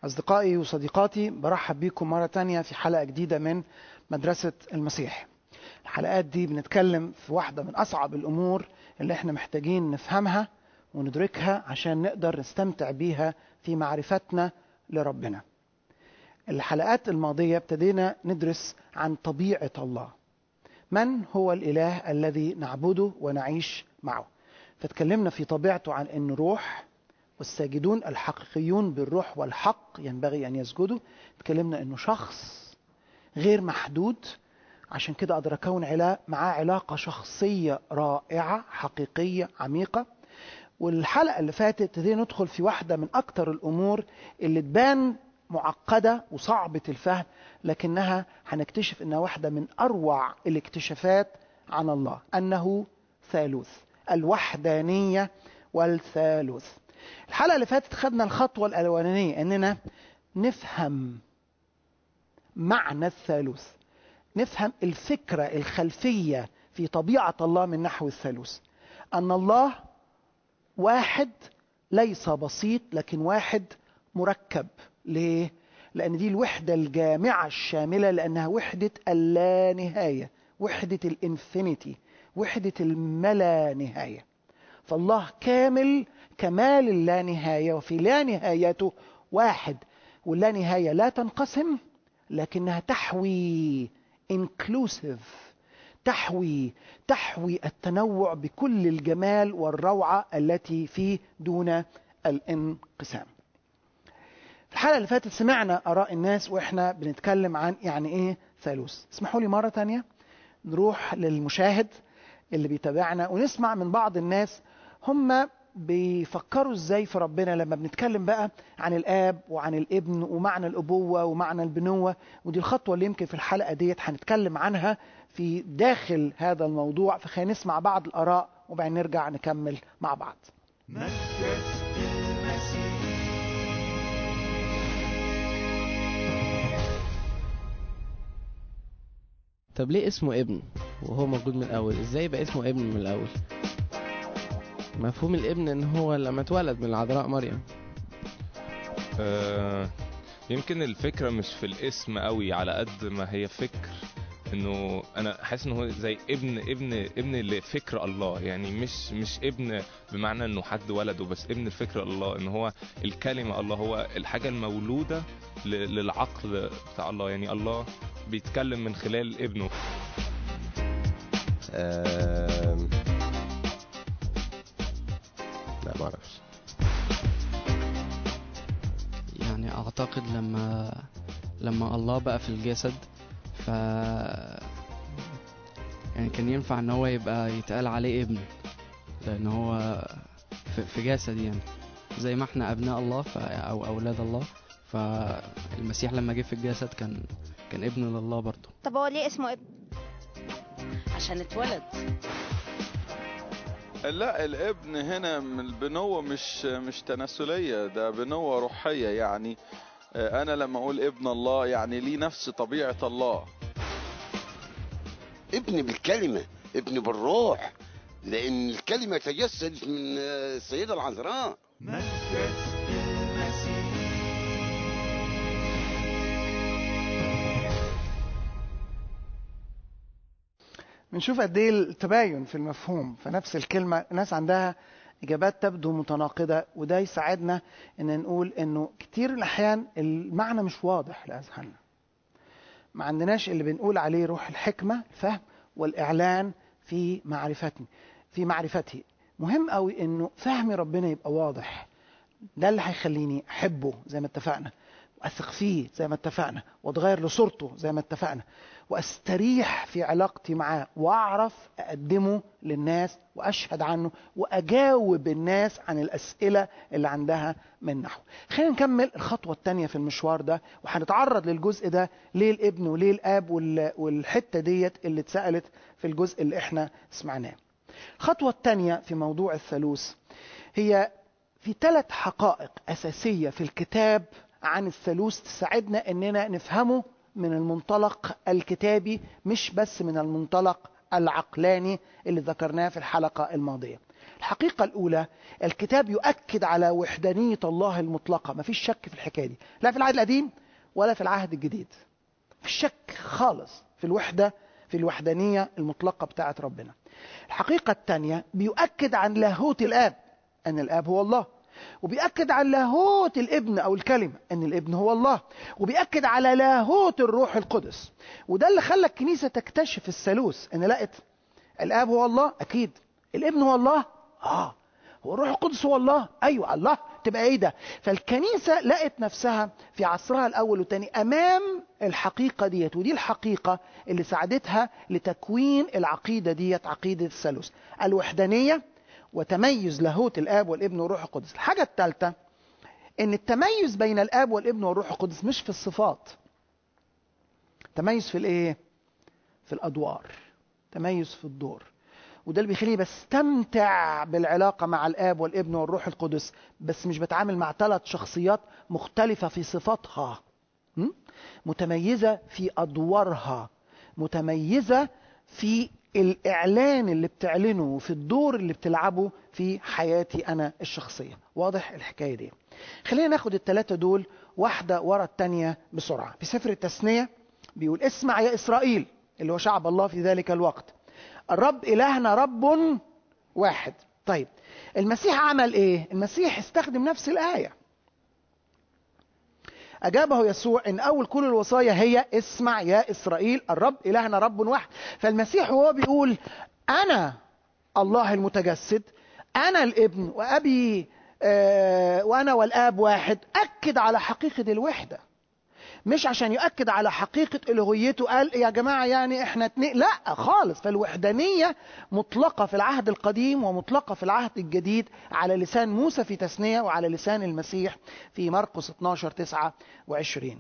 أصدقائي وصديقاتي برحب بيكم مرة تانية في حلقة جديدة من مدرسة المسيح الحلقات دي بنتكلم في واحدة من أصعب الأمور اللي احنا محتاجين نفهمها وندركها عشان نقدر نستمتع بيها في معرفتنا لربنا الحلقات الماضية ابتدينا ندرس عن طبيعة الله من هو الإله الذي نعبده ونعيش معه فتكلمنا في طبيعته عن أنه روح والساجدون الحقيقيون بالروح والحق ينبغي أن يسجدوا تكلمنا أنه شخص غير محدود عشان كده أقدر أكون علا معاه علاقة شخصية رائعة حقيقية عميقة والحلقة اللي فاتت ابتدينا ندخل في واحدة من أكتر الأمور اللي تبان معقدة وصعبة الفهم لكنها هنكتشف انها واحدة من اروع الاكتشافات عن الله انه ثالوث الوحدانية والثالوث الحلقة اللي فاتت خدنا الخطوة الاولانية اننا نفهم معنى الثالوث نفهم الفكرة الخلفية في طبيعة الله من نحو الثالوث ان الله واحد ليس بسيط لكن واحد مركب ليه؟ لأن دي الوحدة الجامعة الشاملة لأنها وحدة اللانهاية وحدة الانفينيتي وحدة الملا نهاية فالله كامل كمال اللانهاية وفي لا نهايته واحد واللا نهاية لا تنقسم لكنها تحوي inclusive تحوي تحوي التنوع بكل الجمال والروعة التي فيه دون الانقسام الحلقة اللي فاتت سمعنا آراء الناس وإحنا بنتكلم عن يعني إيه ثالوث اسمحوا لي مرة تانية نروح للمشاهد اللي بيتابعنا ونسمع من بعض الناس هم بيفكروا ازاي في ربنا لما بنتكلم بقى عن الاب وعن الابن ومعنى الابوه ومعنى البنوه ودي الخطوه اللي يمكن في الحلقه ديت هنتكلم عنها في داخل هذا الموضوع فخلينا نسمع بعض الاراء وبعدين نرجع نكمل مع بعض. طب ليه اسمه ابن وهو موجود من الاول ازاي يبقى اسمه ابن من الاول مفهوم الابن ان هو لما اتولد من العذراء مريم آه يمكن الفكرة مش في الاسم قوي على قد ما هي فكر انه انا حاسس ان هو زي ابن ابن ابن لفكر الله يعني مش مش ابن بمعنى انه حد ولده بس ابن الفكر الله ان هو الكلمة الله هو الحاجة المولودة للعقل بتاع الله يعني الله بيتكلم من خلال ابنه آم... لا ما اعرفش يعني اعتقد لما لما الله بقى في الجسد ف يعني كان ينفع ان هو يبقى يتقال عليه ابن لان هو في جسد يعني زي ما احنا ابناء الله ف... او اولاد الله فالمسيح لما جه في الجسد كان كان ابن لله برضه طب هو ليه اسمه ابن عشان اتولد لا الابن هنا من البنوة مش مش تناسلية ده بنوة روحية يعني أنا لما أقول ابن الله يعني ليه نفس طبيعة الله ابن بالكلمة ابن بالروح لأن الكلمة تجسد من السيدة العذراء بنشوف قد ايه التباين في المفهوم فنفس الكلمه الناس عندها اجابات تبدو متناقضه وده يساعدنا ان نقول انه كتير الاحيان المعنى مش واضح لاذهاننا ما عندناش اللي بنقول عليه روح الحكمه الفهم والاعلان في معرفتني في معرفته مهم قوي انه فهم ربنا يبقى واضح ده اللي هيخليني احبه زي ما اتفقنا واثق فيه زي ما اتفقنا واتغير لصورته زي ما اتفقنا واستريح في علاقتي معاه واعرف اقدمه للناس واشهد عنه واجاوب الناس عن الاسئله اللي عندها من نحو. خلينا نكمل الخطوه الثانيه في المشوار ده وهنتعرض للجزء ده ليه الابن وليه الاب والحته ديت اللي اتسالت في الجزء اللي احنا سمعناه. الخطوه الثانيه في موضوع الثالوث هي في ثلاث حقائق اساسيه في الكتاب عن الثالوث تساعدنا اننا نفهمه من المنطلق الكتابي مش بس من المنطلق العقلاني اللي ذكرناه في الحلقة الماضية الحقيقة الأولى الكتاب يؤكد على وحدانية الله المطلقة ما فيش شك في الحكاية دي لا في العهد القديم ولا في العهد الجديد في شك خالص في الوحدة في الوحدانية المطلقة بتاعت ربنا الحقيقة الثانية بيؤكد عن لاهوت الآب أن الآب هو الله وبيأكد على لاهوت الابن أو الكلمة أن الابن هو الله وبيأكد على لاهوت الروح القدس وده اللي خلى الكنيسة تكتشف الثالوث أن لقت الآب هو الله أكيد الابن هو الله آه هو الروح القدس هو الله أيوة الله تبقى إيه ده فالكنيسة لقت نفسها في عصرها الأول والثاني أمام الحقيقة ديت ودي الحقيقة اللي ساعدتها لتكوين العقيدة ديت عقيدة الثالوث الوحدانية وتميز لاهوت الاب والابن والروح القدس الحاجه الثالثه ان التميز بين الاب والابن والروح القدس مش في الصفات تميز في الايه في الادوار تميز في الدور وده اللي بيخليني بستمتع بالعلاقه مع الاب والابن والروح القدس بس مش بتعامل مع ثلاث شخصيات مختلفه في صفاتها م? متميزه في ادوارها متميزه في الإعلان اللي بتعلنه وفي الدور اللي بتلعبه في حياتي أنا الشخصية واضح الحكاية دي خلينا ناخد الثلاثة دول واحدة ورا التانية بسرعة في سفر التثنية بيقول اسمع يا إسرائيل اللي هو شعب الله في ذلك الوقت الرب إلهنا رب واحد طيب المسيح عمل إيه المسيح استخدم نفس الآية أجابه يسوع إن أول كل الوصايا هي اسمع يا إسرائيل الرب إلهنا رب واحد فالمسيح وهو بيقول أنا الله المتجسد أنا الابن وأبي آه وأنا والآب واحد أكد على حقيقة الوحدة مش عشان يؤكد على حقيقة إلهيته قال يا جماعة يعني إحنا اتنين لا خالص فالوحدانية مطلقة في العهد القديم ومطلقة في العهد الجديد على لسان موسى في تثنية وعلى لسان المسيح في مرقس 12 29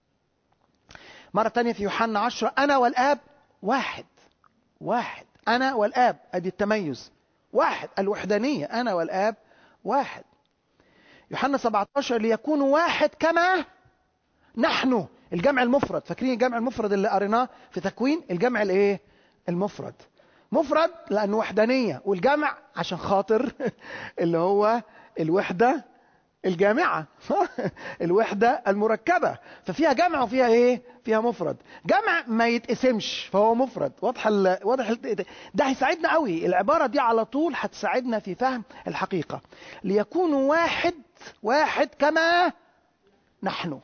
مرة تانية في يوحنا 10 أنا والآب واحد واحد أنا والآب أدي التميز واحد الوحدانية أنا والآب واحد يوحنا 17 ليكونوا واحد كما نحن الجمع المفرد فاكرين الجمع المفرد اللي قريناه في تكوين الجمع الايه المفرد مفرد لانه وحدانيه والجمع عشان خاطر اللي هو الوحده الجامعه الوحده المركبه ففيها جمع وفيها ايه فيها مفرد جمع ما يتقسمش فهو مفرد واضح ال... واضح ال... ده هيساعدنا قوي العباره دي على طول هتساعدنا في فهم الحقيقه ليكونوا واحد واحد كما نحن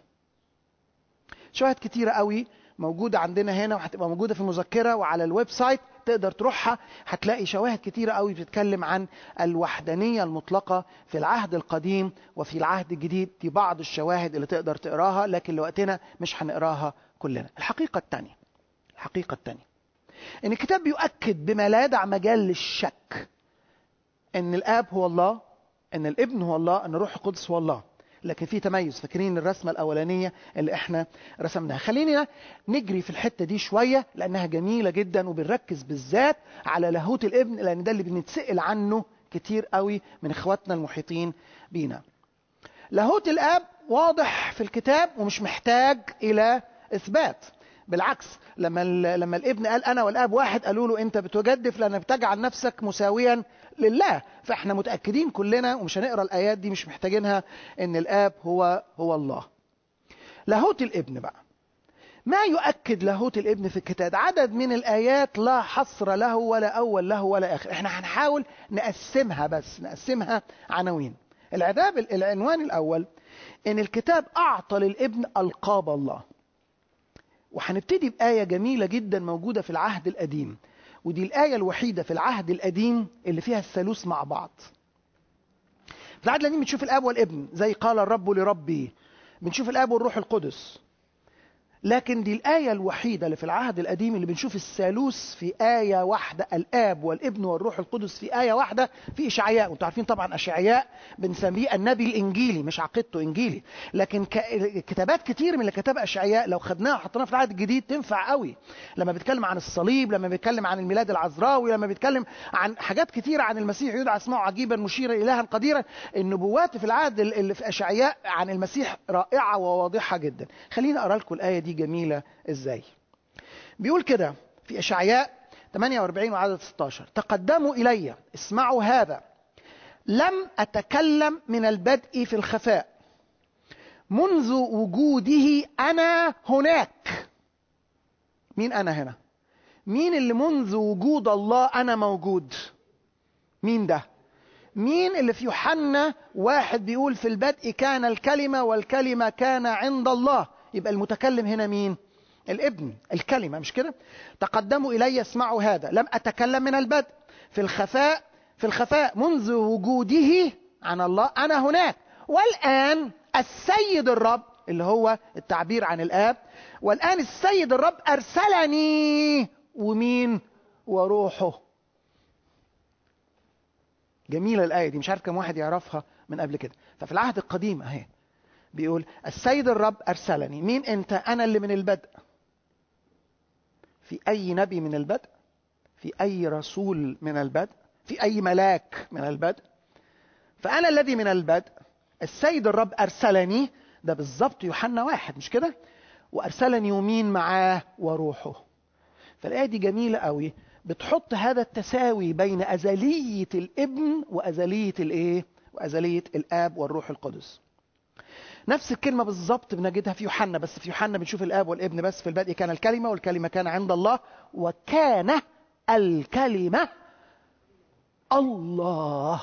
شواهد كتيرة قوي موجودة عندنا هنا وهتبقى موجودة في المذكرة وعلى الويب سايت تقدر تروحها هتلاقي شواهد كتيرة قوي بتتكلم عن الوحدانية المطلقة في العهد القديم وفي العهد الجديد دي بعض الشواهد اللي تقدر تقراها لكن لوقتنا مش هنقراها كلنا الحقيقة الثانية الحقيقة الثانية ان الكتاب بيؤكد بما لا يدع مجال للشك ان الاب هو الله ان الابن هو الله ان الروح القدس هو الله لكن في تميز فاكرين الرسمه الاولانيه اللي احنا رسمناها خلينا نجري في الحته دي شويه لانها جميله جدا وبنركز بالذات على لاهوت الابن لان ده اللي بنتسال عنه كتير قوي من اخواتنا المحيطين بينا لاهوت الاب واضح في الكتاب ومش محتاج الى اثبات بالعكس لما لما الابن قال انا والاب واحد قالوا له انت بتجدف لانك بتجعل نفسك مساويا لله فاحنا متاكدين كلنا ومش هنقرا الايات دي مش محتاجينها ان الاب هو هو الله لاهوت الابن بقى ما يؤكد لاهوت الابن في الكتاب عدد من الايات لا حصر له ولا اول له ولا اخر احنا هنحاول نقسمها بس نقسمها عناوين العذاب العنوان الاول ان الكتاب اعطى للابن القاب الله وهنبتدي بآية جميلة جدا موجودة في العهد القديم ودي الآية الوحيدة في العهد القديم اللي فيها الثالوث مع بعض في العهد القديم بنشوف الآب والابن زي قال الرب لربي بنشوف الآب والروح القدس لكن دي الآية الوحيدة اللي في العهد القديم اللي بنشوف الثالوث في آية واحدة الآب والابن والروح القدس في آية واحدة في إشعياء وانتوا عارفين طبعا إشعياء بنسميه النبي الإنجيلي مش عقيدته إنجيلي لكن كتابات كتير من اللي كتبها إشعياء لو خدناها وحطيناها في العهد الجديد تنفع قوي لما بيتكلم عن الصليب لما بيتكلم عن الميلاد العذراوي لما بيتكلم عن حاجات كتيرة عن المسيح يدعى اسمه عجيبا مشيرا إلها قديرا النبوات في العهد اللي في إشعياء عن المسيح رائعة وواضحة جدا خليني أقرأ لكم الآية دي جميلة ازاي بيقول كده في اشعياء 48 وعدد 16 تقدموا الي اسمعوا هذا لم أتكلم من البدء في الخفاء منذ وجوده أنا هناك مين أنا هنا مين اللي منذ وجود الله أنا موجود مين ده مين اللي في يوحنا واحد بيقول في البدء كان الكلمة والكلمة كان عند الله يبقى المتكلم هنا مين الابن الكلمة مش كده تقدموا إلي اسمعوا هذا لم أتكلم من البدء في الخفاء في الخفاء منذ وجوده عن الله أنا هناك والآن السيد الرب اللي هو التعبير عن الآب والآن السيد الرب أرسلني ومين وروحه جميلة الآية دي مش عارف كم واحد يعرفها من قبل كده ففي العهد القديم أهي بيقول السيد الرب أرسلني مين أنت أنا اللي من البدء في أي نبي من البدء في أي رسول من البدء في أي ملاك من البدء فأنا الذي من البدء السيد الرب أرسلني ده بالظبط يوحنا واحد مش كده وأرسلني ومين معاه وروحه فالآية دي جميلة قوي بتحط هذا التساوي بين أزلية الابن وأزلية الإيه وأزلية الآب والروح القدس نفس الكلمة بالظبط بنجدها في يوحنا بس في يوحنا بنشوف الآب والابن بس في البدء كان الكلمة والكلمة كان عند الله وكان الكلمة الله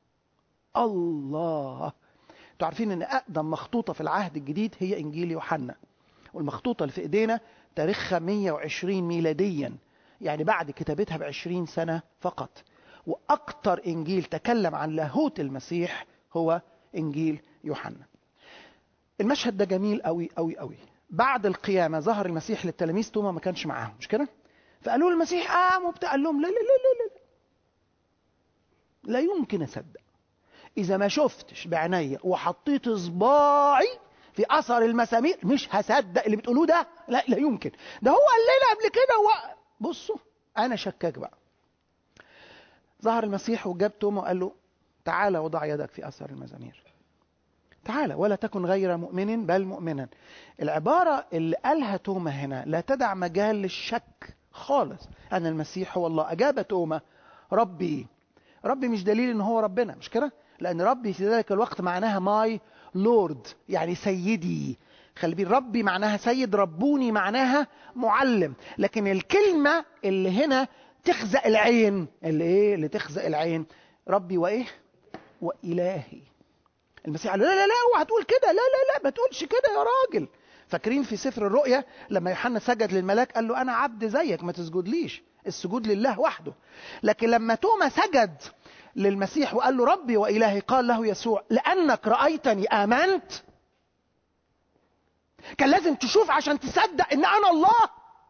الله انتوا عارفين ان اقدم مخطوطة في العهد الجديد هي انجيل يوحنا والمخطوطة اللي في ايدينا تاريخها 120 ميلاديا يعني بعد كتابتها ب 20 سنة فقط واكتر انجيل تكلم عن لاهوت المسيح هو انجيل يوحنا المشهد ده جميل قوي قوي قوي بعد القيامة ظهر المسيح للتلاميذ توما ما كانش معاهم مش كده فقالوا له المسيح قام وبتاع قال لهم لا لا لا لا لا لا يمكن اصدق اذا ما شفتش بعينيا وحطيت صباعي في اثر المسامير مش هصدق اللي بتقولوه ده لا لا يمكن ده هو قال لنا قبل كده و... بصوا انا شكاك بقى ظهر المسيح وجاب توما وقال له تعالى وضع يدك في اثر المزامير تعالى ولا تكن غير مؤمن بل مؤمنا العبارة اللي قالها توما هنا لا تدع مجال للشك خالص أن المسيح هو الله أجاب توما ربي ربي مش دليل ان هو ربنا مش كده لان ربي في ذلك الوقت معناها ماي لورد يعني سيدي خلي بالك ربي معناها سيد ربوني معناها معلم لكن الكلمة اللي هنا تخزق العين اللي ايه اللي تخزق العين ربي وايه وإلهي المسيح قال له لا لا لا اوعى تقول كده لا لا لا ما تقولش كده يا راجل فاكرين في سفر الرؤيا لما يوحنا سجد للملاك قال له انا عبد زيك ما تسجدليش السجود لله وحده لكن لما توما سجد للمسيح وقال له ربي وإلهي قال له يسوع لأنك رأيتني آمنت كان لازم تشوف عشان تصدق ان انا الله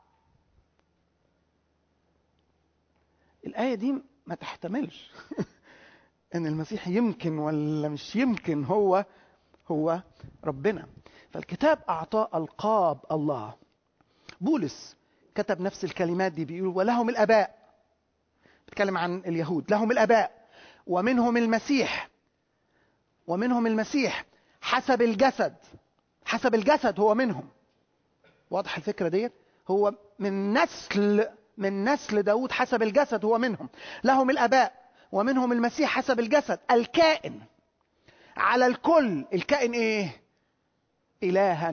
الآية دي ما تحتملش ان المسيح يمكن ولا مش يمكن هو هو ربنا فالكتاب اعطاه القاب الله بولس كتب نفس الكلمات دي بيقول ولهم الاباء بيتكلم عن اليهود لهم الاباء ومنهم المسيح ومنهم المسيح حسب الجسد حسب الجسد هو منهم واضح الفكرة ديت هو من نسل من نسل داود حسب الجسد هو منهم لهم الاباء ومنهم المسيح حسب الجسد الكائن على الكل الكائن ايه الها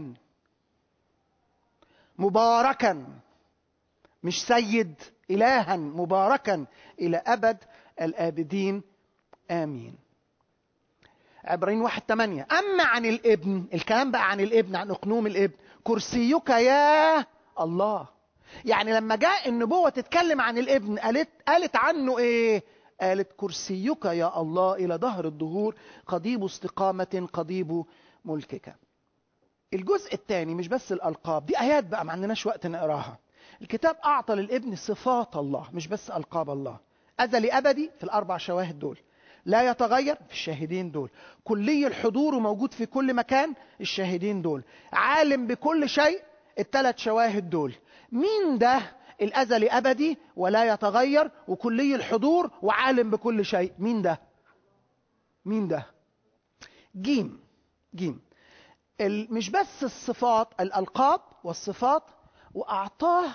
مباركا مش سيد الها مباركا الى ابد الابدين امين عبرين واحد تمانية أما عن الابن الكلام بقى عن الابن عن أقنوم الابن كرسيك يا الله يعني لما جاء النبوة تتكلم عن الابن قالت, قالت عنه ايه قالت كرسيك يا الله إلى ظهر الدهور قضيب استقامة قضيب ملكك الجزء الثاني مش بس الألقاب دي آيات بقى ما عندناش وقت نقراها الكتاب أعطى للابن صفات الله مش بس ألقاب الله أزلي أبدي في الأربع شواهد دول لا يتغير في الشاهدين دول كلي الحضور وموجود في كل مكان الشاهدين دول عالم بكل شيء الثلاث شواهد دول مين ده الأزلي أبدي ولا يتغير وكلي الحضور وعالم بكل شيء مين ده مين ده جيم جيم مش بس الصفات الألقاب والصفات وأعطاه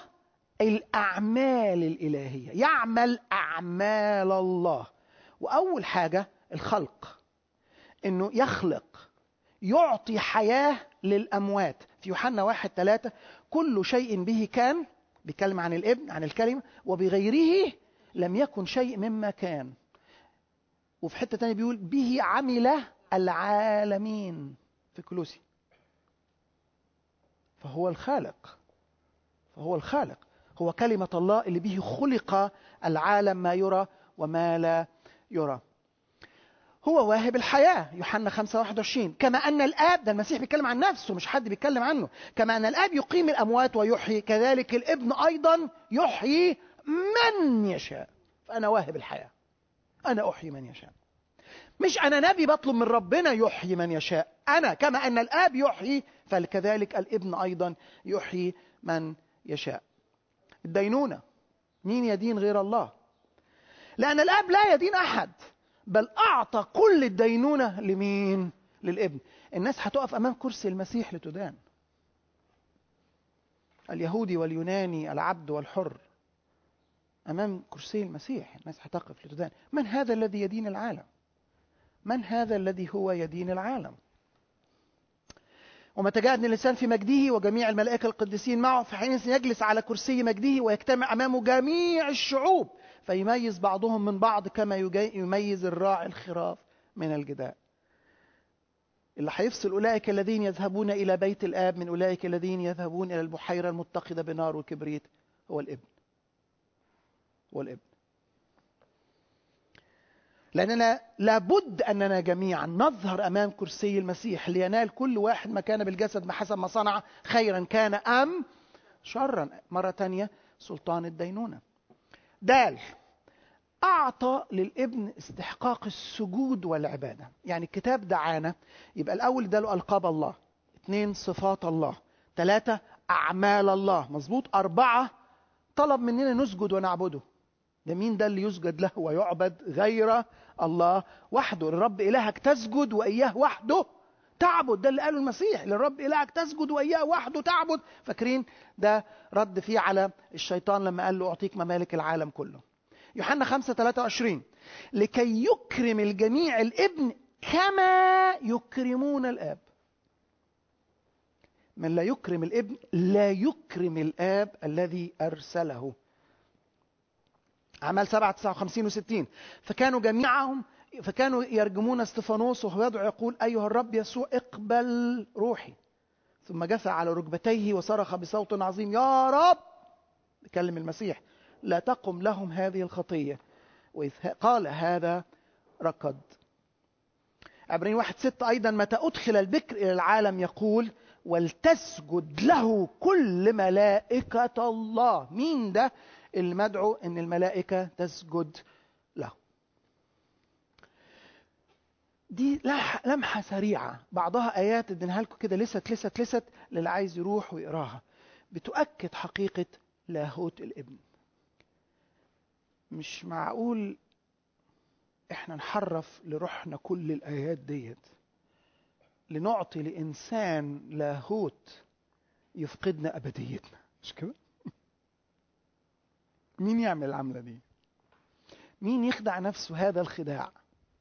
الأعمال الإلهية يعمل أعمال الله وأول حاجة الخلق انه يخلق يعطي حياة للأموات في يوحنا واحد ثلاثة كل شيء به كان بيتكلم عن الابن عن الكلمة وبغيره لم يكن شيء مما كان وفي حتة تانية بيقول به عمل العالمين في كلوسي فهو الخالق فهو الخالق هو كلمة الله اللي به خلق العالم ما يرى وما لا يرى هو واهب الحياة يوحنا 5 21 كما أن الآب ده المسيح بيتكلم عن نفسه مش حد بيتكلم عنه كما أن الآب يقيم الأموات ويحيي كذلك الابن أيضا يحيي من يشاء فأنا واهب الحياة أنا أحيي من يشاء مش أنا نبي بطلب من ربنا يحيي من يشاء أنا كما أن الآب يحيي فكذلك الابن أيضا يحيي من يشاء الدينونة مين يدين غير الله لأن الآب لا يدين أحد بل أعطى كل الدينونة لمين للابن الناس هتقف أمام كرسي المسيح لتدان اليهودي واليوناني العبد والحر أمام كرسي المسيح الناس هتقف لتدان من هذا الذي يدين العالم من هذا الذي هو يدين العالم ومتى جاء ابن الإنسان في مجده وجميع الملائكة القديسين معه فحينئذ يجلس على كرسي مجده ويجتمع أمامه جميع الشعوب فيميز بعضهم من بعض كما يميز الراعي الخراف من الجداء اللي هيفصل أولئك الذين يذهبون إلى بيت الآب من أولئك الذين يذهبون إلى البحيرة المتقدة بنار وكبريت هو الابن هو الابن لأننا لابد أننا جميعا نظهر أمام كرسي المسيح لينال كل واحد ما كان بالجسد ما حسب ما صنع خيرا كان أم شرا مرة تانية سلطان الدينونة دال أعطى للابن استحقاق السجود والعبادة يعني الكتاب دعانا يبقى الأول اداله ألقاب الله اثنين صفات الله ثلاثة أعمال الله مظبوط أربعة طلب مننا نسجد ونعبده ده مين ده اللي يسجد له ويعبد غير الله وحده الرب إلهك تسجد وإياه وحده تعبد ده اللي قاله المسيح للرب إلهك تسجد وإياه وحده تعبد فاكرين ده رد فيه على الشيطان لما قال له أعطيك ممالك العالم كله يوحنا 5 23 لكي يكرم الجميع الابن كما يكرمون الآب من لا يكرم الابن لا يكرم الآب الذي أرسله أعمال 7 59 و60 فكانوا جميعهم فكانوا يرجمون استفانوس وهو يدعو يقول أيها الرب يسوع اقبل روحي ثم جثى على ركبتيه وصرخ بصوت عظيم يا رب يكلم المسيح لا تقم لهم هذه الخطية وإذ قال هذا ركض عبرين واحد ستة أيضا متى أدخل البكر إلى العالم يقول ولتسجد له كل ملائكة الله مين ده اللي مدعو ان الملائكة تسجد له دي لمحة سريعة بعضها آيات اديناها لكم كده لست لست لست للي عايز يروح ويقراها بتؤكد حقيقة لاهوت الابن مش معقول احنا نحرف لروحنا كل الآيات ديت لنعطي لإنسان لاهوت يفقدنا أبديتنا مش كده؟ مين يعمل العملة دي؟ مين يخدع نفسه هذا الخداع؟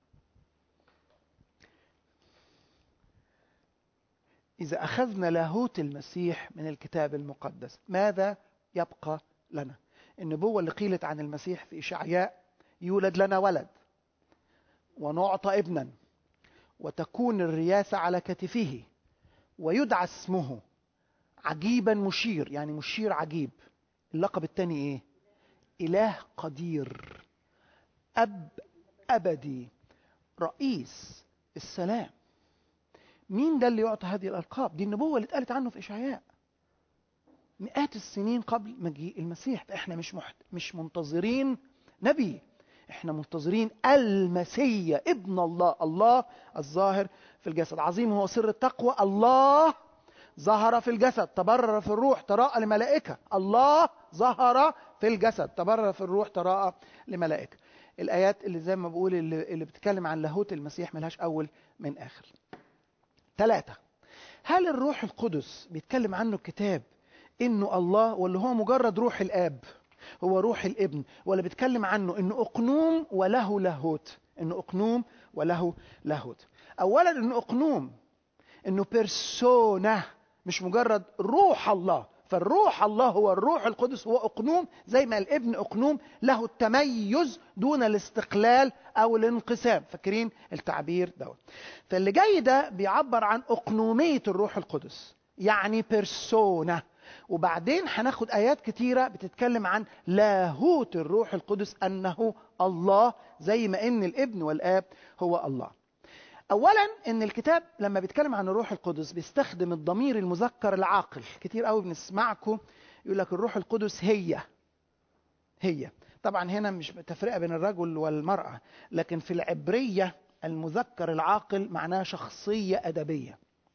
إذا أخذنا لاهوت المسيح من الكتاب المقدس ماذا يبقى لنا؟ النبوة اللي قيلت عن المسيح في إشعياء يولد لنا ولد ونعطى ابنا وتكون الرياسة على كتفه ويدعى اسمه عجيبا مشير يعني مشير عجيب اللقب الثاني ايه اله قدير اب ابدي رئيس السلام مين ده اللي يعطى هذه الالقاب دي النبوه اللي اتقالت عنه في اشعياء مئات السنين قبل مجيء المسيح فاحنا مش محت... مش منتظرين نبي احنا منتظرين المسيا ابن الله الله الظاهر في الجسد عظيم هو سر التقوى الله ظهر في الجسد تبرر في الروح تراءى لملائكة الله ظهر في الجسد تبرر في الروح تراءى لملائكة الآيات اللي زي ما بقول اللي, اللي بتتكلم عن لاهوت المسيح ملهاش أول من آخر ثلاثة هل الروح القدس بيتكلم عنه الكتاب إنه الله ولا هو مجرد روح الآب هو روح الابن ولا بيتكلم عنه انه اقنوم وله لاهوت انه اقنوم وله لاهوت اولا انه اقنوم انه بيرسونا مش مجرد روح الله فالروح الله هو الروح القدس هو اقنوم زي ما الابن اقنوم له التميز دون الاستقلال او الانقسام فاكرين التعبير دوت فاللي جاي ده بيعبر عن اقنوميه الروح القدس يعني بيرسونا وبعدين هناخد ايات كتيره بتتكلم عن لاهوت الروح القدس انه الله زي ما ان الابن والاب هو الله اولا ان الكتاب لما بيتكلم عن الروح القدس بيستخدم الضمير المذكر العاقل كتير قوي بنسمعكم يقول لك الروح القدس هي هي طبعا هنا مش تفرقه بين الرجل والمراه لكن في العبريه المذكر العاقل معناه شخصيه ادبيه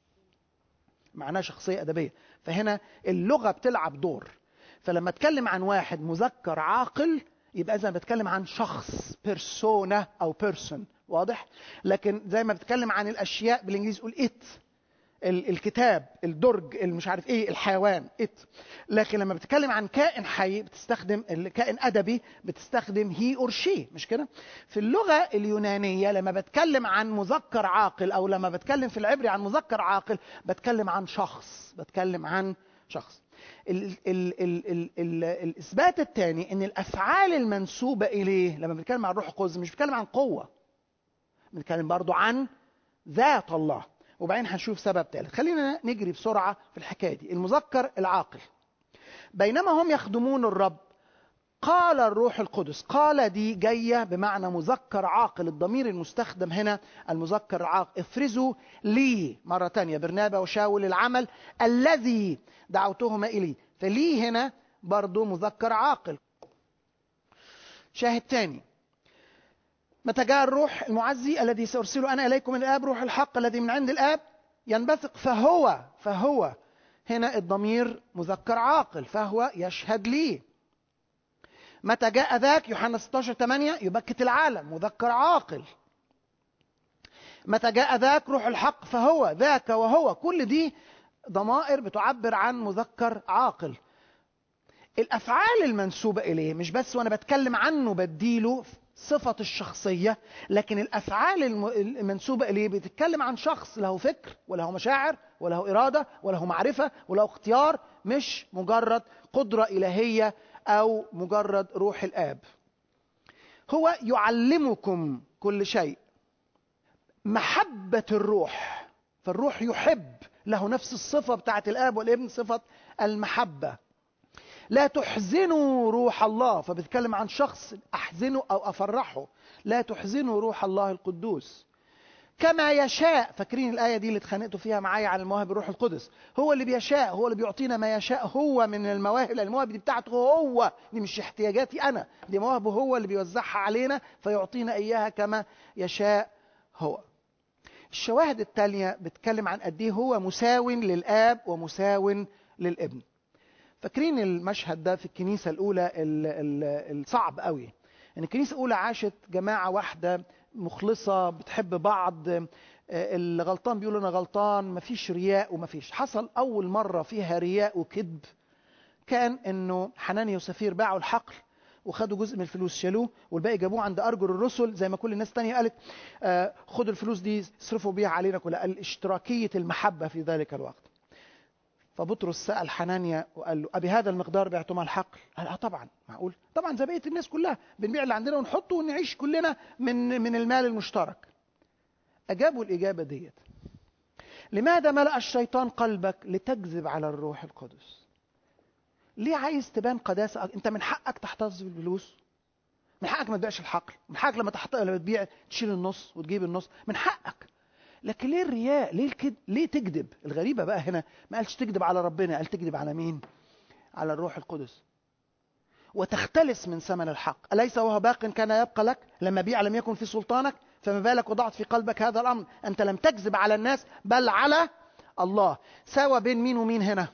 معناه شخصيه ادبيه فهنا اللغه بتلعب دور فلما اتكلم عن واحد مذكر عاقل يبقى اذا بتكلم عن شخص بيرسونا او بيرسون واضح لكن زي ما بتكلم عن الاشياء بالانجليزي تقول ات الكتاب الدرج مش عارف ايه الحيوان ات لكن لما بتتكلم عن كائن حي بتستخدم كائن ادبي بتستخدم هي اور شي مش كده في اللغه اليونانيه لما بتكلم عن مذكر عاقل او لما بتكلم في العبري عن مذكر عاقل بتكلم عن شخص بتكلم عن شخص ال ال ال ال ال الاثبات الثاني ان الافعال المنسوبه اليه لما بنتكلم عن الروح القدس مش بنتكلم عن قوه بنتكلم برضو عن ذات الله وبعدين هنشوف سبب ثالث خلينا نجري بسرعه في الحكايه دي المذكر العاقل بينما هم يخدمون الرب قال الروح القدس قال دي جايه بمعنى مذكر عاقل الضمير المستخدم هنا المذكر العاقل افرزوا لي مره ثانيه برنابا وشاول العمل الذي دعوتهما اليه فلي هنا برضو مذكر عاقل شاهد ثاني متى جاء الروح المعزي الذي سأرسله أنا إليكم من الآب روح الحق الذي من عند الآب ينبثق فهو فهو هنا الضمير مذكر عاقل فهو يشهد لي متى جاء ذاك يوحنا 16 8 يبكت العالم مذكر عاقل متى جاء ذاك روح الحق فهو ذاك وهو كل دي ضمائر بتعبر عن مذكر عاقل الافعال المنسوبه اليه مش بس وانا بتكلم عنه بديله صفة الشخصية لكن الأفعال المنسوبة إليه بتتكلم عن شخص له فكر وله مشاعر وله إرادة وله معرفة وله اختيار مش مجرد قدرة إلهية أو مجرد روح الآب هو يعلمكم كل شيء محبة الروح فالروح يحب له نفس الصفة بتاعت الآب والابن صفة المحبة لا تحزنوا روح الله فبتكلم عن شخص احزنه او افرحه لا تحزنوا روح الله القدوس كما يشاء فاكرين الايه دي اللي اتخانقتوا فيها معايا على المواهب الروح القدس هو اللي بيشاء هو اللي بيعطينا ما يشاء هو من المواهب المواهب دي بتاعته هو دي مش احتياجاتي انا دي مواهبه هو اللي بيوزعها علينا فيعطينا اياها كما يشاء هو الشواهد التالية بتكلم عن قد ايه هو مساو للاب ومساو للابن فاكرين المشهد ده في الكنيسة الأولى الصعب قوي إن الكنيسة الأولى عاشت جماعة واحدة مخلصة بتحب بعض اللي غلطان بيقول أنا غلطان مفيش رياء ومفيش حصل أول مرة فيها رياء وكذب كان إنه حنانيا وسفير باعوا الحقل وخدوا جزء من الفلوس شالوه والباقي جابوه عند أرجل الرسل زي ما كل الناس تانية قالت آه خدوا الفلوس دي اصرفوا بيها علينا كلها الاشتراكية المحبة في ذلك الوقت فبطرس سأل حنانيا وقال له أبي هذا المقدار بعتم الحقل؟ قال اه طبعا معقول طبعا زي بقية الناس كلها بنبيع اللي عندنا ونحطه ونعيش كلنا من من المال المشترك أجابوا الإجابة ديت لماذا ملأ الشيطان قلبك لتكذب على الروح القدس ليه عايز تبان قداسة انت من حقك تحتفظ بالفلوس من حقك ما تبيعش الحقل من حقك لما تحط لما تبيع تشيل النص وتجيب النص من حقك لكن ليه الرياء ليه الكد... ليه تكذب الغريبه بقى هنا ما قالش تكذب على ربنا قال تكذب على مين على الروح القدس وتختلس من ثمن الحق أليس وهو باق كان يبقى لك لما بيع لم يكن في سلطانك فما بالك وضعت في قلبك هذا الأمر أنت لم تكذب على الناس بل على الله ساوى بين مين ومين هنا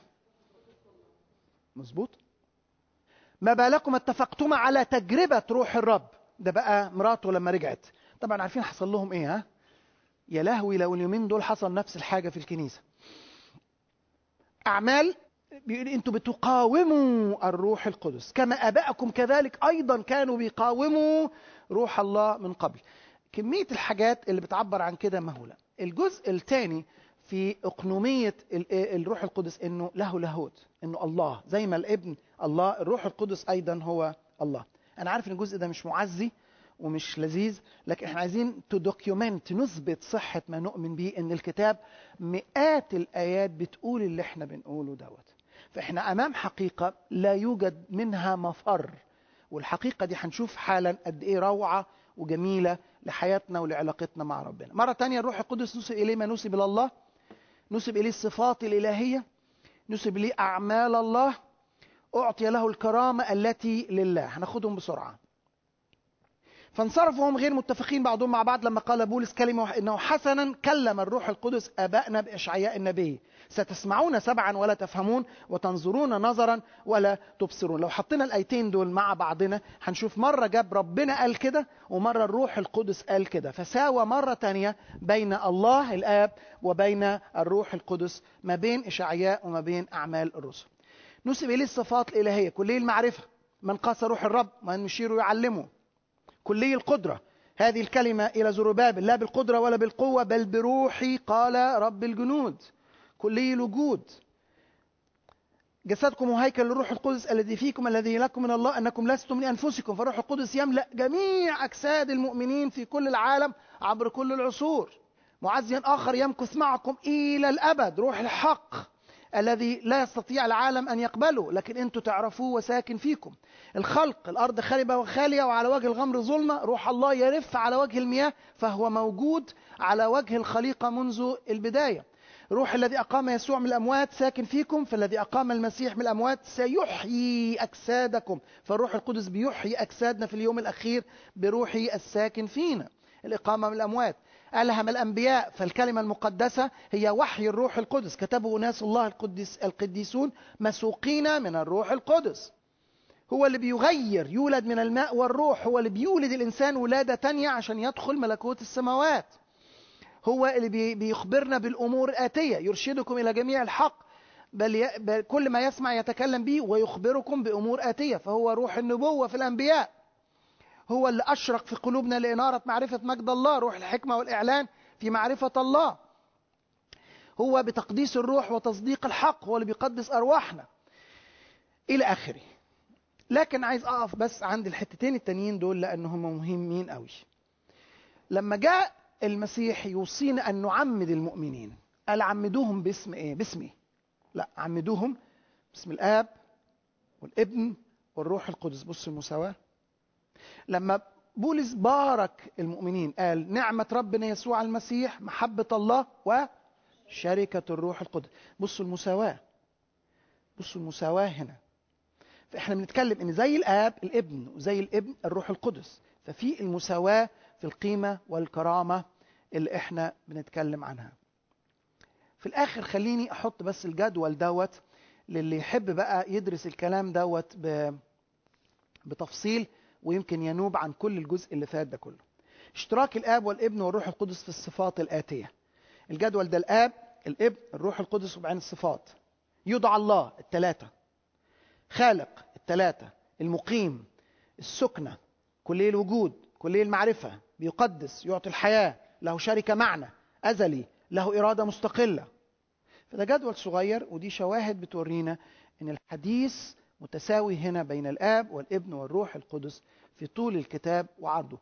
مظبوط ما بالكم اتفقتما على تجربة روح الرب ده بقى مراته لما رجعت طبعا عارفين حصل لهم ايه ها يا لهوي لو اليومين دول حصل نفس الحاجة في الكنيسة أعمال بيقول انتوا بتقاوموا الروح القدس كما ابائكم كذلك ايضا كانوا بيقاوموا روح الله من قبل كميه الحاجات اللي بتعبر عن كده مهوله الجزء الثاني في اقنوميه ال- الروح القدس انه له لاهوت انه الله زي ما الابن الله الروح القدس ايضا هو الله انا عارف ان الجزء ده مش معزي ومش لذيذ لكن احنا عايزين تدوكيومنت نثبت صحه ما نؤمن به ان الكتاب مئات الايات بتقول اللي احنا بنقوله دوت فاحنا امام حقيقه لا يوجد منها مفر والحقيقه دي هنشوف حالا قد ايه روعه وجميله لحياتنا ولعلاقتنا مع ربنا مره تانية الروح القدس نسب اليه ما نسب الى الله نسب اليه الصفات الالهيه نسب اليه اعمال الله اعطي له الكرامه التي لله هناخدهم بسرعه فانصرفوا هم غير متفقين بعضهم مع بعض لما قال بولس كلمة إنه حسنا كلم الروح القدس أبائنا بإشعياء النبي ستسمعون سبعا ولا تفهمون وتنظرون نظرا ولا تبصرون لو حطينا الآيتين دول مع بعضنا هنشوف مرة جاب ربنا قال كده ومرة الروح القدس قال كده فساوى مرة تانية بين الله الآب وبين الروح القدس ما بين إشعياء وما بين أعمال الرسل نسب إليه الصفات الإلهية كلية المعرفة من قاس روح الرب من يشير يعلمه كلي القدرة هذه الكلمة إلى زربابل لا بالقدرة ولا بالقوة بل بروحي قال رب الجنود كلي الوجود جسدكم هو هيكل للروح القدس الذي فيكم الذي لكم من الله أنكم لستم لأنفسكم فالروح القدس يملأ جميع أجساد المؤمنين في كل العالم عبر كل العصور معزيا آخر يمكث معكم إلى الأبد روح الحق الذي لا يستطيع العالم أن يقبله لكن أنتم تعرفوه وساكن فيكم الخلق الأرض خربة وخالية وعلى وجه الغمر ظلمة روح الله يرف على وجه المياه فهو موجود على وجه الخليقة منذ البداية روح الذي أقام يسوع من الأموات ساكن فيكم فالذي أقام المسيح من الأموات سيحيي أجسادكم فالروح القدس بيحيي أجسادنا في اليوم الأخير بروحه الساكن فينا الإقامة من الأموات ألهم الأنبياء فالكلمة المقدسة هي وحي الروح القدس كتبه ناس الله القديس القديسون مسوقين من الروح القدس هو اللي بيغير يولد من الماء والروح هو اللي بيولد الإنسان ولادة تانية عشان يدخل ملكوت السماوات هو اللي بي- بيخبرنا بالأمور الآتية يرشدكم إلى جميع الحق بل, ي... بل كل ما يسمع يتكلم به ويخبركم بأمور آتية فهو روح النبوة في الأنبياء هو اللي أشرق في قلوبنا لإنارة معرفة مجد الله روح الحكمة والإعلان في معرفة الله هو بتقديس الروح وتصديق الحق هو اللي بيقدس أرواحنا إلى آخره لكن عايز أقف بس عند الحتتين التانيين دول لأنهم مهمين قوي لما جاء المسيح يوصينا أن نعمد المؤمنين قال عمدوهم باسم إيه؟ باسمي لا عمدوهم باسم الآب والابن والروح القدس بصوا المساواة لما بولس بارك المؤمنين قال نعمة ربنا يسوع المسيح محبة الله وشركة الروح القدس بصوا المساواة بصوا المساواة هنا فاحنا بنتكلم ان زي الاب الابن وزي الابن الروح القدس ففي المساواة في القيمة والكرامة اللي احنا بنتكلم عنها في الاخر خليني احط بس الجدول دوت للي يحب بقى يدرس الكلام دوت ب... بتفصيل ويمكن ينوب عن كل الجزء اللي فات ده كله اشتراك الاب والابن والروح القدس في الصفات الاتيه الجدول ده الاب الابن الروح القدس وبعدين الصفات يدعى الله الثلاثه خالق الثلاثه المقيم السكنه كليه الوجود كليه المعرفه بيقدس يعطي الحياه له شركه معنى ازلي له اراده مستقله فده جدول صغير ودي شواهد بتورينا ان الحديث متساوي هنا بين الاب والابن والروح القدس في طول الكتاب وعرضه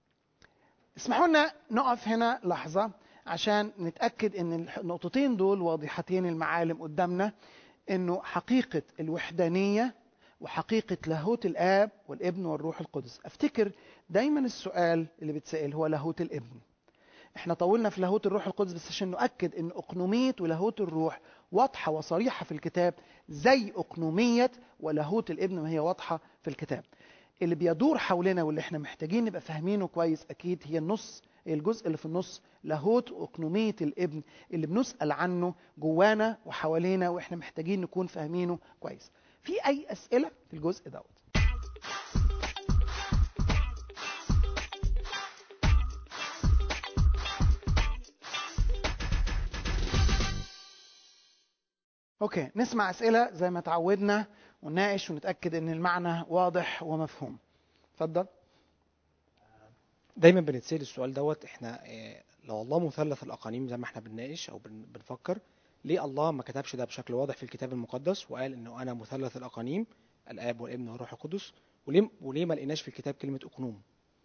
اسمحوا لنا نقف هنا لحظة عشان نتأكد ان النقطتين دول واضحتين المعالم قدامنا انه حقيقة الوحدانية وحقيقة لاهوت الآب والابن والروح القدس افتكر دايما السؤال اللي بتسأل هو لاهوت الابن احنا طولنا في لاهوت الروح القدس بس عشان نؤكد ان اقنومية ولاهوت الروح واضحة وصريحة في الكتاب زي اقنومية ولاهوت الابن ما هي واضحة في الكتاب اللي بيدور حولنا واللي احنا محتاجين نبقى فاهمينه كويس اكيد هي النص الجزء اللي في النص لاهوت واقنومية الابن اللي بنسأل عنه جوانا وحوالينا واحنا محتاجين نكون فاهمينه كويس في اي اسئلة في الجزء دوت اوكي نسمع اسئله زي ما تعودنا ونناقش ونتاكد ان المعنى واضح ومفهوم اتفضل دايما بنتسال السؤال دوت احنا آه، لو الله مثلث الاقانيم زي ما احنا بنناقش او بن- بنفكر ليه الله ما كتبش ده بشكل واضح في الكتاب المقدس وقال انه انا مثلث الاقانيم الاب والابن والروح القدس وليه وليه ما لقيناش في الكتاب كلمه اقنوم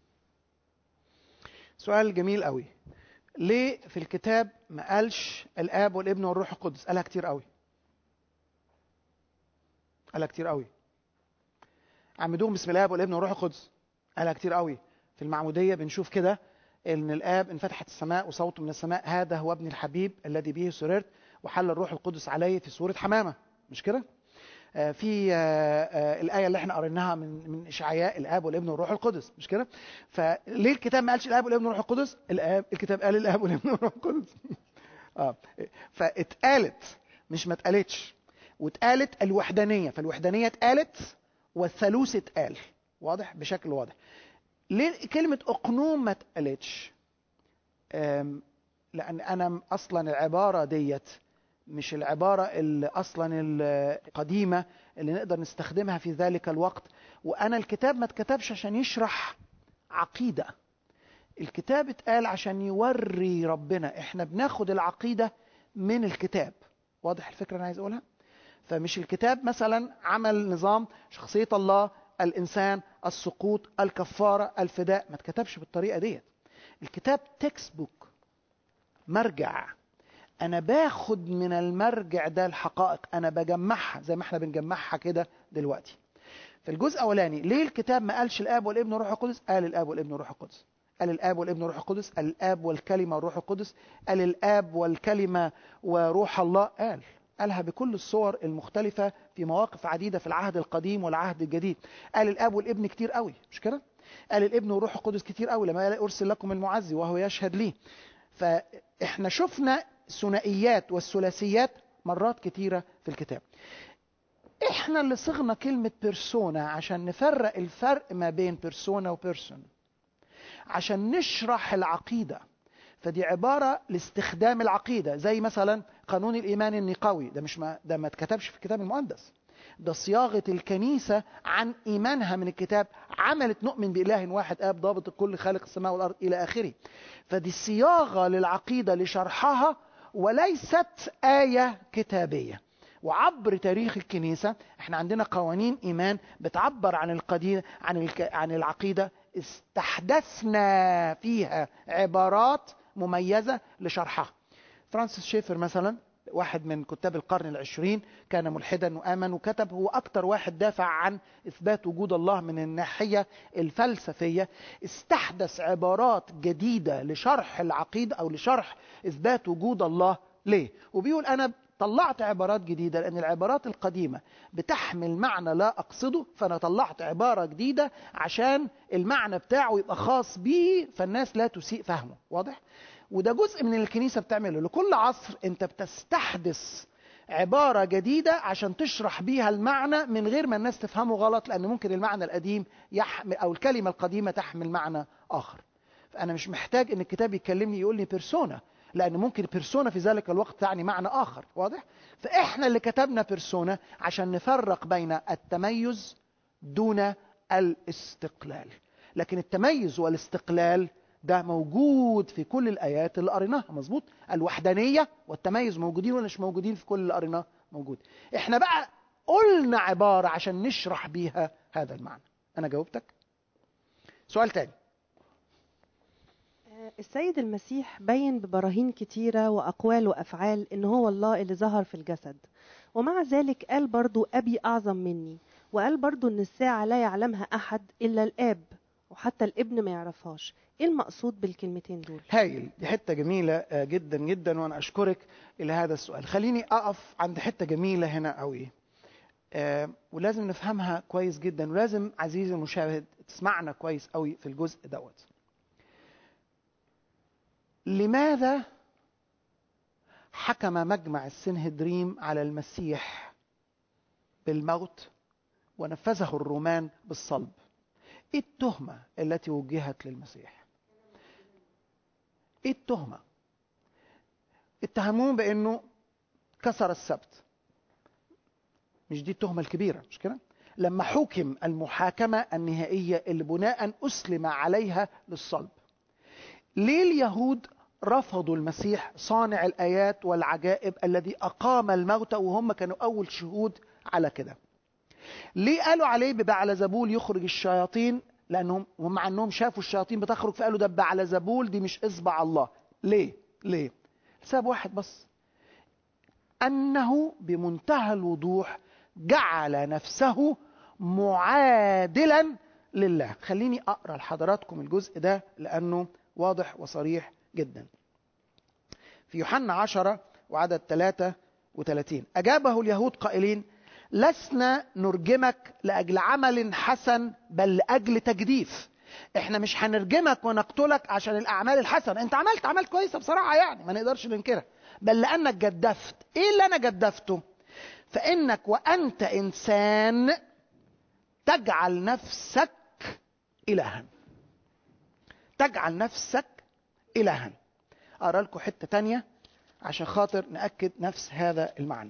سؤال جميل قوي ليه في الكتاب ما قالش الاب والابن والروح القدس قالها كتير قوي قالها كتير قوي عمدوهم بسم الاب والابن والروح القدس قالها كتير قوي في المعموديه بنشوف كده ان الاب انفتحت السماء وصوت من السماء هذا هو ابن الحبيب الذي به سررت وحل الروح القدس عليه في صوره حمامه مش كده آه، في آه، آه، الايه اللي احنا قريناها من من اشعياء الاب والابن والروح القدس مش كده فليه الكتاب ما قالش الاب والابن والروح القدس الاب الكتاب قال الاب والابن والروح القدس اه فاتقالت مش ما اتقالتش واتقالت الوحدانيه فالوحدانيه اتقالت والثالوث اتقال واضح بشكل واضح ليه كلمه اقنوم ما اتقالتش آم، لان انا اصلا العباره ديت مش العباره اللي اصلا القديمه اللي نقدر نستخدمها في ذلك الوقت وانا الكتاب ما اتكتبش عشان يشرح عقيده الكتاب اتقال عشان يوري ربنا احنا بناخد العقيده من الكتاب واضح الفكره اللي انا عايز اقولها فمش الكتاب مثلا عمل نظام شخصيه الله الانسان السقوط الكفاره الفداء ما اتكتبش بالطريقه ديت الكتاب تكست بوك مرجع انا باخد من المرجع ده الحقائق انا بجمعها زي ما احنا بنجمعها كده دلوقتي في الجزء الاولاني ليه الكتاب ما قالش الاب والابن والروح القدس قال الاب والابن والروح القدس قال الاب والابن والروح القدس قال الاب والكلمه والروح القدس قال الاب والكلمه وروح الله قال قالها بكل الصور المختلفه في مواقف عديده في العهد القديم والعهد الجديد قال الاب والابن كتير قوي مش كده قال الابن والروح القدس كتير قوي لما قال ارسل لكم المعزي وهو يشهد لي فاحنا شفنا ثنائيات والثلاثيات مرات كتيره في الكتاب احنا اللي صغنا كلمه بيرسونا عشان نفرق الفرق ما بين بيرسونا وبيرسون عشان نشرح العقيده فدي عباره لاستخدام العقيده زي مثلا قانون الايمان النقاوي ده مش ما ده ما اتكتبش في الكتاب المقدس ده صياغه الكنيسه عن ايمانها من الكتاب عملت نؤمن باله واحد اب ضابط الكل خالق السماء والارض الى اخره فدي صياغه للعقيده لشرحها وليست ايه كتابيه وعبر تاريخ الكنيسه احنا عندنا قوانين ايمان بتعبر عن القديم عن الك... عن العقيده استحدثنا فيها عبارات مميزه لشرحها فرانسيس شيفر مثلا واحد من كتاب القرن العشرين كان ملحدا وآمن وكتب هو أكتر واحد دافع عن إثبات وجود الله من الناحية الفلسفية استحدث عبارات جديدة لشرح العقيدة أو لشرح إثبات وجود الله ليه وبيقول أنا طلعت عبارات جديدة لأن العبارات القديمة بتحمل معنى لا أقصده فأنا طلعت عبارة جديدة عشان المعنى بتاعه يبقى خاص بيه فالناس لا تسيء فهمه واضح؟ وده جزء من اللي الكنيسة بتعمله لكل عصر أنت بتستحدث عبارة جديدة عشان تشرح بيها المعنى من غير ما الناس تفهمه غلط لأن ممكن المعنى القديم يحمل أو الكلمة القديمة تحمل معنى آخر فأنا مش محتاج إن الكتاب يكلمني يقول لي بيرسونا لأن ممكن بيرسونا في ذلك الوقت تعني معنى آخر واضح؟ فإحنا اللي كتبنا بيرسونا عشان نفرق بين التميز دون الاستقلال لكن التميز والاستقلال ده موجود في كل الآيات اللي قريناها مظبوط الوحدانية والتميز موجودين ولا مش موجودين في كل اللي قريناه موجود احنا بقى قلنا عبارة عشان نشرح بيها هذا المعنى أنا جاوبتك سؤال تاني السيد المسيح بين ببراهين كتيرة وأقوال وأفعال إن هو الله اللي ظهر في الجسد ومع ذلك قال برضو أبي أعظم مني وقال برضو إن الساعة لا يعلمها أحد إلا الآب وحتى الابن ما يعرفهاش ايه المقصود بالكلمتين دول هايل دي حته جميله جدا جدا وانا اشكرك الى هذا السؤال خليني اقف عند حته جميله هنا قوي آه ولازم نفهمها كويس جدا ولازم عزيزي المشاهد تسمعنا كويس قوي في الجزء دوت لماذا حكم مجمع السنهدريم على المسيح بالموت ونفذه الرومان بالصلب ايه التهمه التي وجهت للمسيح ايه التهمه اتهموه بانه كسر السبت مش دي التهمة الكبيرة مش كده لما حكم المحاكمة النهائية اللي بناء أسلم عليها للصلب ليه اليهود رفضوا المسيح صانع الآيات والعجائب الذي أقام الموتى وهم كانوا أول شهود على كده ليه قالوا عليه ببعلزبول يخرج الشياطين لأنهم ومع أنهم شافوا الشياطين بتخرج فقالوا ده بعلزبول دي مش إصبع الله ليه ليه سبب واحد بس أنه بمنتهى الوضوح جعل نفسه معادلا لله خليني أقرأ لحضراتكم الجزء ده لأنه واضح وصريح جدا في يوحنا عشرة وعدد 33 أجابه اليهود قائلين لسنا نرجمك لأجل عمل حسن بل لأجل تجديف احنا مش هنرجمك ونقتلك عشان الأعمال الحسنة انت عملت عمل كويسة بصراحة يعني ما نقدرش ننكرها بل لأنك جدفت ايه اللي أنا جدفته فإنك وأنت إنسان تجعل نفسك إلها تجعل نفسك إلها أقرأ لكم حتة تانية عشان خاطر نأكد نفس هذا المعنى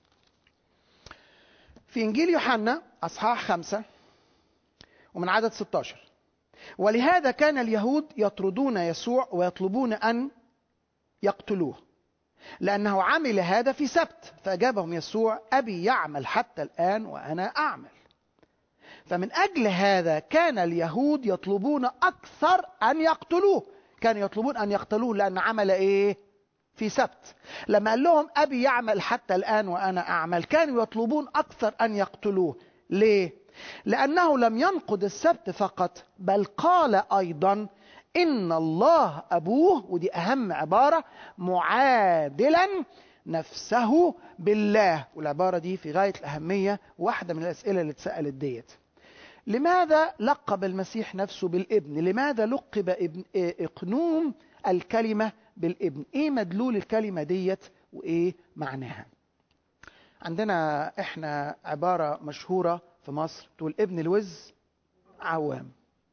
في إنجيل يوحنا أصحاح خمسة ومن عدد 16 ولهذا كان اليهود يطردون يسوع ويطلبون أن يقتلوه لأنه عمل هذا في سبت فأجابهم يسوع أبي يعمل حتى الآن وأنا أعمل فمن أجل هذا كان اليهود يطلبون أكثر أن يقتلوه كانوا يطلبون أن يقتلوه لأن عمل إيه في سبت لما قال لهم أبي يعمل حتى الآن وأنا أعمل كانوا يطلبون أكثر أن يقتلوه ليه لأنه لم ينقض السبت فقط بل قال أيضا إن الله أبوه ودي أهم عبارة معادلا نفسه بالله والعبارة دي في غاية الأهمية واحدة من الأسئلة اللي اتسألت ديت لماذا لقب المسيح نفسه بالابن لماذا لقب ابن اقنوم الكلمة بالابن ايه مدلول الكلمة ديت وايه معناها عندنا احنا عبارة مشهورة في مصر تقول ابن الوز عوام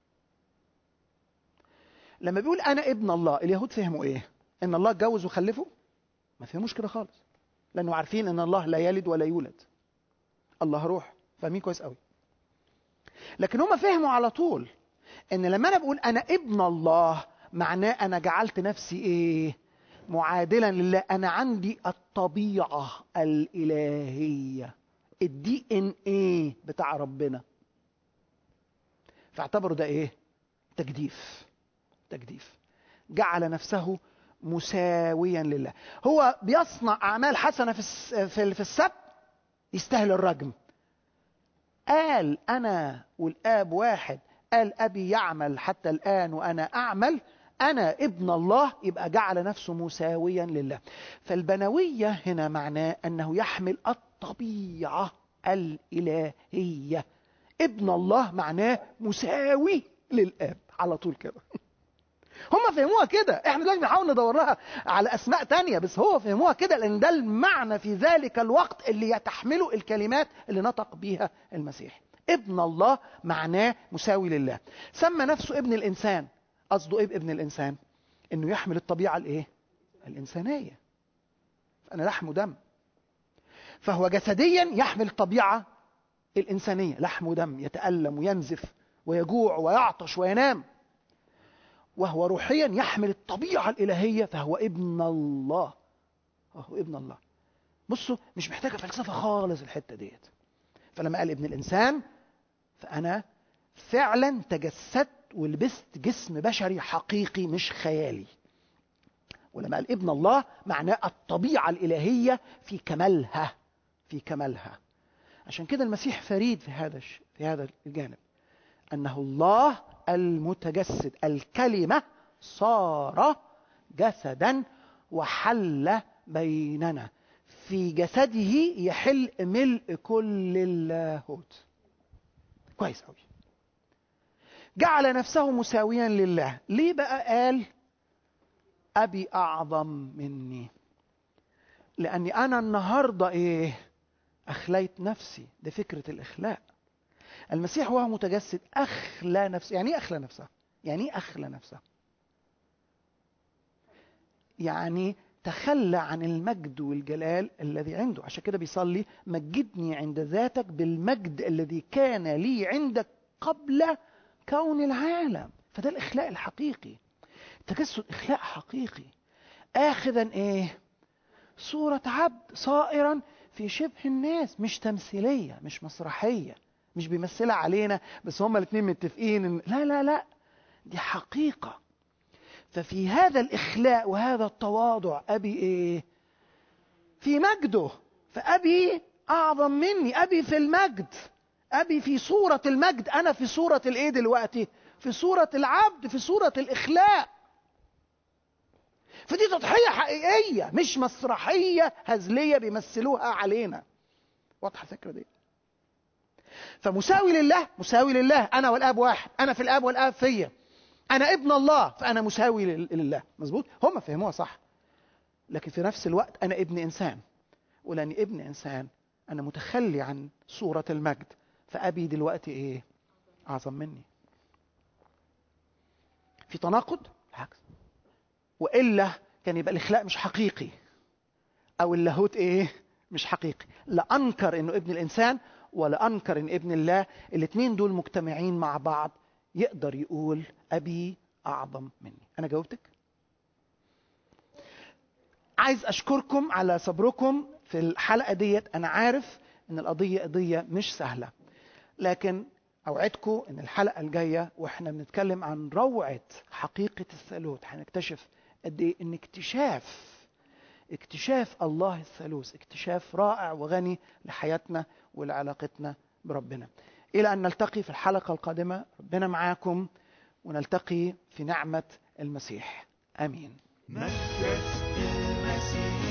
لما بيقول انا ابن الله اليهود فهموا ايه ان الله اتجوز وخلفه ما فهموش كده خالص لانه عارفين ان الله لا يلد ولا يولد الله روح فاهمين كويس قوي لكن هم فهموا على طول ان لما انا بقول انا ابن الله معناه انا جعلت نفسي ايه معادلا لله انا عندي الطبيعه الالهيه الدي ان ايه بتاع ربنا فاعتبروا ده ايه تجديف تجديف جعل نفسه مساويا لله هو بيصنع اعمال حسنه في في السبت يستاهل الرجم قال انا والاب واحد قال ابي يعمل حتى الان وانا اعمل انا ابن الله يبقى جعل نفسه مساويا لله فالبنويه هنا معناه انه يحمل الطبيعه الالهيه ابن الله معناه مساوي للاب على طول كده هم فهموها كده احنا دلوقتي بنحاول ندور لها على اسماء تانية بس هو فهموها كده لان ده المعنى في ذلك الوقت اللي يتحمله الكلمات اللي نطق بيها المسيح ابن الله معناه مساوي لله سمى نفسه ابن الانسان قصده ايه بابن الانسان انه يحمل الطبيعه الايه الانسانيه انا لحم ودم فهو جسديا يحمل الطبيعه الانسانيه لحم ودم يتالم وينزف ويجوع ويعطش وينام وهو روحيا يحمل الطبيعة الإلهية فهو ابن الله وهو ابن الله بصوا مش محتاجة فلسفة خالص الحتة ديت فلما قال ابن الإنسان فأنا فعلا تجسدت ولبست جسم بشري حقيقي مش خيالي ولما قال ابن الله معناه الطبيعة الإلهية في كمالها في كمالها عشان كده المسيح فريد في هذا في هذا الجانب أنه الله المتجسد الكلمة صار جسدا وحل بيننا في جسده يحل ملء كل اللاهوت كويس قوي جعل نفسه مساويا لله ليه بقى قال أبي أعظم مني لأني أنا النهاردة إيه أخليت نفسي دي فكرة الإخلاء المسيح وهو متجسد أخلى نفسه يعني إيه أخلى نفسه يعني إيه أخلى نفسه يعني تخلى عن المجد والجلال الذي عنده عشان كده بيصلي مجدني عند ذاتك بالمجد الذي كان لي عندك قبل كون العالم فده الإخلاء الحقيقي التجسد إخلاء حقيقي آخذا إيه صورة عبد صائرا في شبه الناس مش تمثيلية مش مسرحية مش بيمثلها علينا بس هما الاثنين متفقين إن لا لا لا دي حقيقة ففي هذا الإخلاء وهذا التواضع أبي إيه في مجده فأبي أعظم مني أبي في المجد أبي في صورة المجد أنا في صورة الإيه دلوقتي في صورة العبد في صورة الإخلاء فدي تضحية حقيقية مش مسرحية هزلية بيمثلوها علينا واضحة الفكرة دي فمساوي لله مساوي لله أنا والآب واحد أنا في الآب والآب فيا أنا ابن الله فأنا مساوي لل- لله مظبوط هم فهموها صح لكن في نفس الوقت أنا ابن إنسان ولأني ابن إنسان أنا متخلي عن صورة المجد فأبي دلوقتي إيه أعظم مني في تناقض بالعكس والا كان يبقى الاخلاء مش حقيقي او اللاهوت ايه مش حقيقي لا انكر انه ابن الانسان ولا انكر ان ابن الله الاثنين دول مجتمعين مع بعض يقدر يقول ابي اعظم مني انا جاوبتك عايز اشكركم على صبركم في الحلقه ديت انا عارف ان القضيه قضيه مش سهله لكن اوعدكم ان الحلقه الجايه واحنا بنتكلم عن روعه حقيقه الثالوث هنكتشف قد ايه ان اكتشاف اكتشاف الله الثالوث اكتشاف رائع وغني لحياتنا ولعلاقتنا بربنا الى ان نلتقي في الحلقه القادمه ربنا معاكم ونلتقي في نعمه المسيح امين مجد المسيح